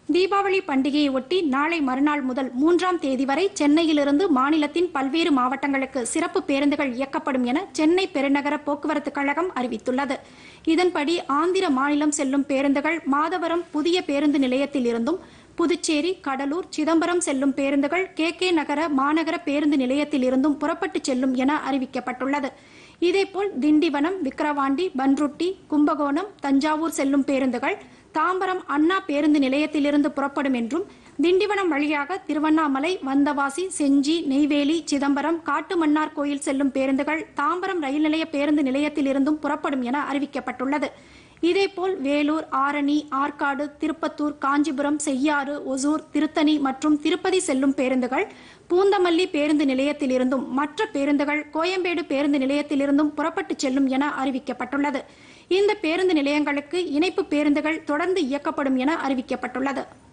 தீபாவளி பண்டிகையை ஒட்டி நாளை மறுநாள் முதல் மூன்றாம் தேதி வரை சென்னையிலிருந்து மாநிலத்தின் பல்வேறு மாவட்டங்களுக்கு சிறப்பு பேருந்துகள் இயக்கப்படும் என சென்னை பெருநகர போக்குவரத்து கழகம் அறிவித்துள்ளது இதன்படி ஆந்திர மாநிலம் செல்லும் பேருந்துகள் மாதவரம் புதிய பேருந்து நிலையத்தில் இருந்தும் புதுச்சேரி கடலூர் சிதம்பரம் செல்லும் பேருந்துகள் கே கே நகர மாநகர பேருந்து நிலையத்தில் இருந்தும் புறப்பட்டு செல்லும் என அறிவிக்கப்பட்டுள்ளது இதேபோல் திண்டிவனம் விக்கிரவாண்டி பன்ருட்டி கும்பகோணம் தஞ்சாவூர் செல்லும் பேருந்துகள் தாம்பரம் அண்ணா பேருந்து நிலையத்திலிருந்து புறப்படும் என்றும் திண்டிவனம் வழியாக திருவண்ணாமலை வந்தவாசி செஞ்சி நெய்வேலி சிதம்பரம் காட்டுமன்னார் கோயில் செல்லும் பேருந்துகள் தாம்பரம் ரயில் நிலைய பேருந்து நிலையத்திலிருந்தும் புறப்படும் என அறிவிக்கப்பட்டுள்ளது இதேபோல் வேலூர் ஆரணி ஆற்காடு திருப்பத்தூர் காஞ்சிபுரம் செய்யாறு ஒசூர் திருத்தணி மற்றும் திருப்பதி செல்லும் பேருந்துகள் பூந்தமல்லி பேருந்து நிலையத்திலிருந்தும் மற்ற பேருந்துகள் கோயம்பேடு பேருந்து நிலையத்திலிருந்தும் புறப்பட்டு செல்லும் என அறிவிக்கப்பட்டுள்ளது இந்த பேருந்து நிலையங்களுக்கு இணைப்பு பேருந்துகள் தொடர்ந்து இயக்கப்படும் என அறிவிக்கப்பட்டுள்ளது